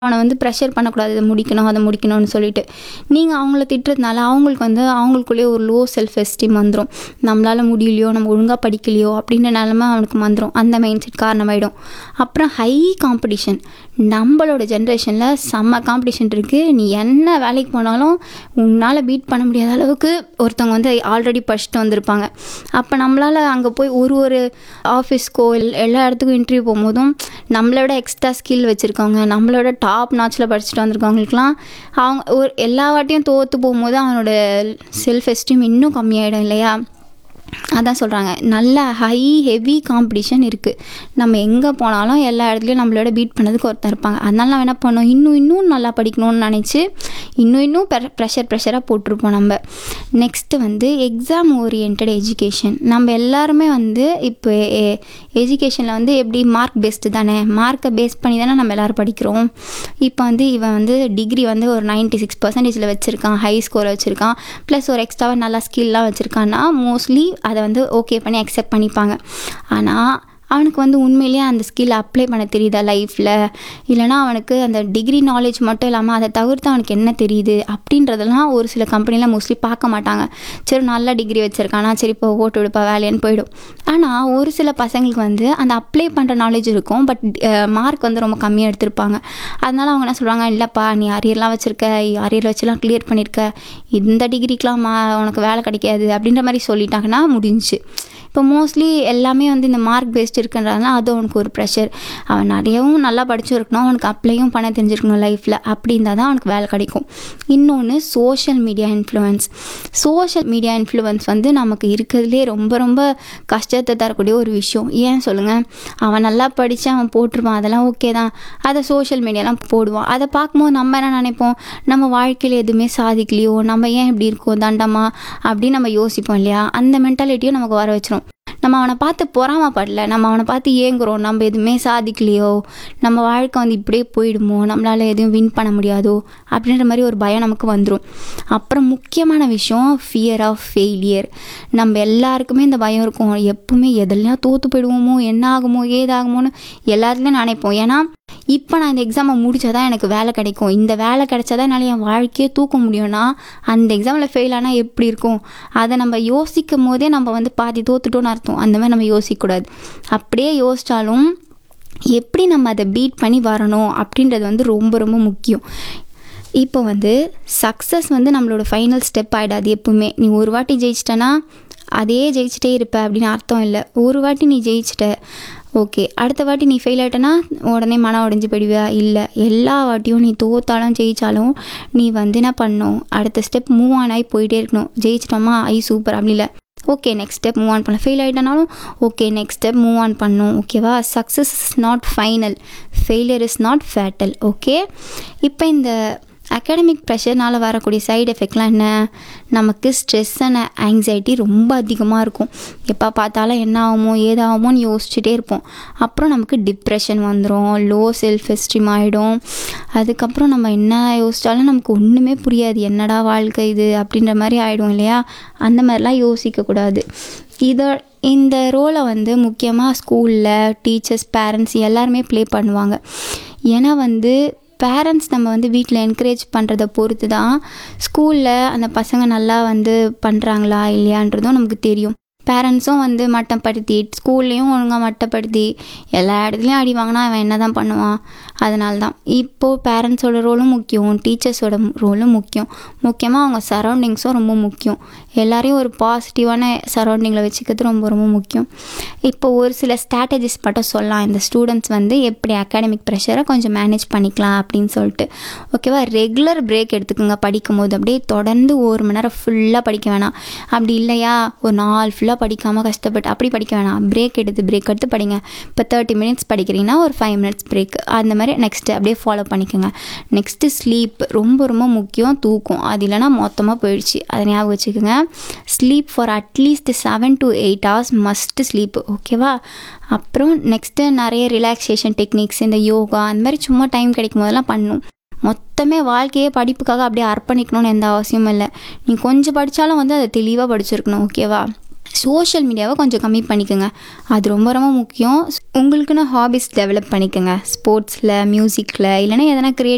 அவனை வந்து ப்ரெஷர் பண்ணக்கூடாது இதை முடிக்கணும் அதை முடிக்கணும்னு சொல்லிட்டு நீங்கள் அவங்கள திட்டுறதுனால அவங்களுக்கு வந்து அவங்களுக்குள்ளேயே ஒரு லோ செல்ஃப் எஸ்டீம் வந்துடும் நம்மளால் முடியலையோ நம்ம ஒழுங்காக படிக்கலையோ அப்படின்ற நிலமை அவனுக்கு வந்துடும் அந்த மைண்ட் செட் காரணமாயிடும் அப்புறம் ஹை காம்படிஷன் நம்மளோட ஜென்ரேஷனில் செம்ம காம்படிஷன் இருக்குது நீ என்ன வேலைக்கு போனாலும் உன்னால் பீட் பண்ண முடியாத அளவுக்கு ஒருத்தவங்க வந்து ஆல்ரெடி படிச்சுட்டு வந்திருப்பாங்க அப்போ நம்மளால் அங்கே போய் ஒரு ஒரு ஆஃபீஸ்க்கோ எல்லா இடத்துக்கும் இன்டர்வியூ போகும்போதும் நம்மளோட எக்ஸ்ட்ரா ஸ்கில் வச்சுருக்கவங்க நம்மளோட டாப் நாச்சில் படிச்சுட்டு வந்திருக்கவங்களுக்குலாம் அவங்க ஒரு எல்லா வாட்டியும் தோற்று போகும்போது அவனோட செல்ஃப் எஸ்டீம் இன்னும் கம்மியாயிடும் இல்லையா அதான் சொல்கிறாங்க நல்ல ஹை ஹெவி காம்படிஷன் இருக்குது நம்ம எங்கே போனாலும் எல்லா இடத்துலையும் நம்மளோட பீட் பண்ணதுக்கு ஒருத்தர் இருப்பாங்க அதனால நம்ம என்ன பண்ணோம் இன்னும் இன்னும் நல்லா படிக்கணும்னு நினச்சி இன்னும் இன்னும் ப்ரெஷர் ப்ரெஷராக போட்டிருப்போம் நம்ம நெக்ஸ்ட்டு வந்து எக்ஸாம் ஓரியன்ட் எஜுகேஷன் நம்ம எல்லாருமே வந்து இப்போ எஜுகேஷனில் வந்து எப்படி மார்க் பேஸ்டு தானே மார்க்கை பேஸ் பண்ணி தானே நம்ம எல்லோரும் படிக்கிறோம் இப்போ வந்து இவன் வந்து டிகிரி வந்து ஒரு நைன்ட்டி சிக்ஸ் பர்சன்டேஜில் வச்சுருக்கான் ஹை ஸ்கோரை வச்சுருக்கான் ப்ளஸ் ஒரு எக்ஸ்ட்ராவாக நல்லா ஸ்கில்லாம் வச்சுருக்கான்னா மோஸ்ட்லி அதை வந்து ஓகே பண்ணி அக்செப்ட் பண்ணிப்பாங்க ஆனால் அவனுக்கு வந்து உண்மையிலேயே அந்த ஸ்கில் அப்ளை பண்ண தெரியுதா லைஃப்பில் இல்லைனா அவனுக்கு அந்த டிகிரி நாலேஜ் மட்டும் இல்லாமல் அதை தவிர்த்து அவனுக்கு என்ன தெரியுது அப்படின்றதெல்லாம் ஒரு சில கம்பெனியில் மோஸ்ட்லி பார்க்க மாட்டாங்க சரி நல்ல டிகிரி வச்சுருக்கானா சரி இப்போ ஓட்டு விடுப்பா வேலைன்னு போயிடும் ஆனால் ஒரு சில பசங்களுக்கு வந்து அந்த அப்ளை பண்ணுற நாலேஜ் இருக்கும் பட் மார்க் வந்து ரொம்ப கம்மியாக எடுத்திருப்பாங்க அதனால அவங்க என்ன சொல்கிறாங்க இல்லைப்பா நீ அரியர்லாம் வச்சுருக்க அரியர் வச்சுலாம் கிளியர் பண்ணியிருக்க இந்த டிகிரிக்கெலாம் மா உனக்கு வேலை கிடைக்காது அப்படின்ற மாதிரி சொல்லிட்டாங்கன்னா முடிஞ்சுச்சு இப்போ மோஸ்ட்லி எல்லாமே வந்து இந்த மார்க் பேஸ்ட் இருக்குன்றதுனால அது அவனுக்கு ஒரு ப்ரெஷர் அவன் நிறையவும் நல்லா படிச்சிருக்கணும் அவனுக்கு அப்ளையும் பண்ண தெரிஞ்சிருக்கணும் லைஃப்பில் அப்படி இருந்தால் தான் அவனுக்கு வேலை கிடைக்கும் இன்னொன்று social media influence social media influence வந்து நமக்கு இருக்கிறதுலே ரொம்ப ரொம்ப கஷ்டத்தை தரக்கூடிய ஒரு விஷயம் ஏன் சொல்லுங்கள் அவன் நல்லா படித்து அவன் போட்டிருப்பான் அதெல்லாம் ஓகே தான் அதை சோஷியல் மீடியாலாம் போடுவான் அதை பார்க்கும்போது நம்ம என்ன நினைப்போம் நம்ம வாழ்க்கையில் எதுவுமே சாதிக்கலையோ நம்ம ஏன் இப்படி இருக்கோம் தண்டமா அப்படின்னு நம்ம யோசிப்போம் இல்லையா அந்த மென்டாலிட்டியும் நமக்கு வர வச்சிரும் நம்ம அவனை பார்த்து பொறாமப்படல நம்ம அவனை பார்த்து ஏங்குறோம் நம்ம எதுவுமே சாதிக்கலையோ நம்ம வாழ்க்கை வந்து இப்படியே போயிடுமோ நம்மளால் எதுவும் வின் பண்ண முடியாதோ அப்படின்ற மாதிரி ஒரு பயம் நமக்கு வந்துடும் அப்புறம் முக்கியமான விஷயம் ஃபியர் ஆஃப் ஃபெயிலியர் நம்ம எல்லாருக்குமே இந்த பயம் இருக்கும் எப்பவுமே எதெல்லாம் தோற்று போயிடுவோமோ என்ன ஆகுமோ ஏதாகுமோன்னு எல்லாத்துலேயும் நினைப்போம் ஏன்னா இப்போ நான் இந்த எக்ஸாமை முடிச்சாதான் எனக்கு வேலை கிடைக்கும் இந்த வேலை கிடைச்சாதான் என்னால் என் வாழ்க்கையே தூக்க முடியும்னா அந்த எக்ஸாமில் ஃபெயில் ஆனால் எப்படி இருக்கும் அதை நம்ம யோசிக்கும் போதே நம்ம வந்து பாதி தோத்துட்டோன்னு அர்த்தம் அந்த மாதிரி நம்ம யோசிக்கக்கூடாது அப்படியே யோசித்தாலும் எப்படி நம்ம அதை பீட் பண்ணி வரணும் அப்படின்றது வந்து ரொம்ப ரொம்ப முக்கியம் இப்போ வந்து சக்ஸஸ் வந்து நம்மளோட ஃபைனல் ஸ்டெப் ஆகிடாது எப்பவுமே நீ ஒரு வாட்டி ஜெயிச்சிட்டனா அதே ஜெயிச்சிட்டே இருப்ப அப்படின்னு அர்த்தம் இல்லை ஒரு வாட்டி நீ ஜெயிச்சிட்ட ஓகே அடுத்த வாட்டி நீ ஃபெயில் ஆகிட்டனா உடனே மனம் உடஞ்சி போயிடுவியா இல்லை எல்லா வாட்டியும் நீ தோத்தாலும் ஜெயித்தாலும் நீ வந்து என்ன பண்ணணும் அடுத்த ஸ்டெப் மூவ் ஆன் ஆகி போயிட்டே இருக்கணும் ஜெயிச்சிட்டோமா ஐ சூப்பர் அப்படி இல்லை okay next step move on பண்ணலாம் ஃபெயில் ஆகிட்டனாலும் okay next step move on பண்ணும் ஓகேவா success is not final failure is not fatal okay இப்போ இந்த அகாடமிக் ப்ரெஷர்னால் வரக்கூடிய சைடு எஃபெக்ட்லாம் என்ன நமக்கு ஸ்ட்ரெஸ் அண்ட் ஆங்ஸைட்டி ரொம்ப அதிகமாக இருக்கும் எப்போ பார்த்தாலும் என்ன ஆகுமோ ஏதாகுமோன்னு யோசிச்சுட்டே இருப்போம் அப்புறம் நமக்கு டிப்ரெஷன் வந்துடும் லோ செல்ஃப் எஸ்டீம் ஆகிடும் அதுக்கப்புறம் நம்ம என்ன யோசித்தாலும் நமக்கு ஒன்றுமே புரியாது என்னடா வாழ்க்கை இது அப்படின்ற மாதிரி ஆகிடும் இல்லையா அந்த மாதிரிலாம் யோசிக்கக்கூடாது இதை இந்த ரோலை வந்து முக்கியமாக ஸ்கூலில் டீச்சர்ஸ் பேரண்ட்ஸ் எல்லாருமே ப்ளே பண்ணுவாங்க ஏன்னா வந்து பேரண்ட்ஸ் நம்ம வந்து வீட்டில் என்கரேஜ் பண்ணுறத பொறுத்து தான் ஸ்கூலில் அந்த பசங்க நல்லா வந்து பண்ணுறாங்களா இல்லையான்றதும் நமக்கு தெரியும் பேரண்ட்ஸும் வந்து மட்டப்படுத்தி ஸ்கூல்லேயும் ஒழுங்காக மட்டப்படுத்தி எல்லா இடத்துலையும் அடி வாங்கினா அவன் என்ன தான் பண்ணுவான் அதனால தான் இப்போது பேரண்ட்ஸோட ரோலும் முக்கியம் டீச்சர்ஸோட ரோலும் முக்கியம் முக்கியமாக அவங்க சரௌண்டிங்ஸும் ரொம்ப முக்கியம் எல்லாரையும் ஒரு பாசிட்டிவான சரௌண்டிங்கில் வச்சுக்கிறது ரொம்ப ரொம்ப முக்கியம் இப்போ ஒரு சில ஸ்ட்ராட்டஜிஸ் மட்டும் சொல்லலாம் இந்த ஸ்டூடெண்ட்ஸ் வந்து எப்படி அகாடமிக் ப்ரெஷரை கொஞ்சம் மேனேஜ் பண்ணிக்கலாம் அப்படின்னு சொல்லிட்டு ஓகேவா ரெகுலர் பிரேக் எடுத்துக்கோங்க படிக்கும் போது அப்படியே தொடர்ந்து ஒரு மணி நேரம் ஃபுல்லாக படிக்க வேணாம் அப்படி இல்லையா ஒரு நாள் ஃபுல்லாக படிக்காமல் கஷ்டப்பட்டு அப்படி படிக்க வேணாம் பிரேக் எடுத்து பிரேக் எடுத்து படிங்க இப்போ தேர்ட்டி மினிட்ஸ் படிக்கிறீங்கன்னா ஒரு ஃபைவ் மினிட்ஸ் பிரேக் அந்த மாதிரி நெக்ஸ்ட்டு அப்படியே ஃபாலோ பண்ணிக்கோங்க நெக்ஸ்ட்டு ஸ்லீப் ரொம்ப ரொம்ப முக்கியம் தூக்கம் அது இல்லைனா மொத்தமாக போயிடுச்சு அதை ஞாபகம் வச்சுக்கோங்க sleep for at least seven to eight hours must sleep ஓகேவா அப்புறம் நெக்ஸ்ட்டு நிறைய ரிலாக்ஸேஷன் டெக்னிக்ஸ் இந்த யோகா அந்த மாதிரி சும்மா டைம் கிடைக்கும் போதெல்லாம் பண்ணணும் மொத்தமே வாழ்க்கையே படிப்புக்காக அப்படியே அர்ப்பணிக்கணும்னு எந்த அவசியமும் இல்லை நீ கொஞ்சம் படித்தாலும் வந்து அதை தெளிவாக படிச்சிருக்கணும் ஓகேவா சோஷியல் மீடியாவை கொஞ்சம் கம்மி பண்ணிக்கோங்க அது ரொம்ப ரொம்ப முக்கியம் உங்களுக்குன்னு ஹாபிஸ் டெவலப் பண்ணிக்கோங்க ஸ்போர்ட்ஸில் மியூசிக்கில் இல்லைன்னா எதனா க்ரியேட்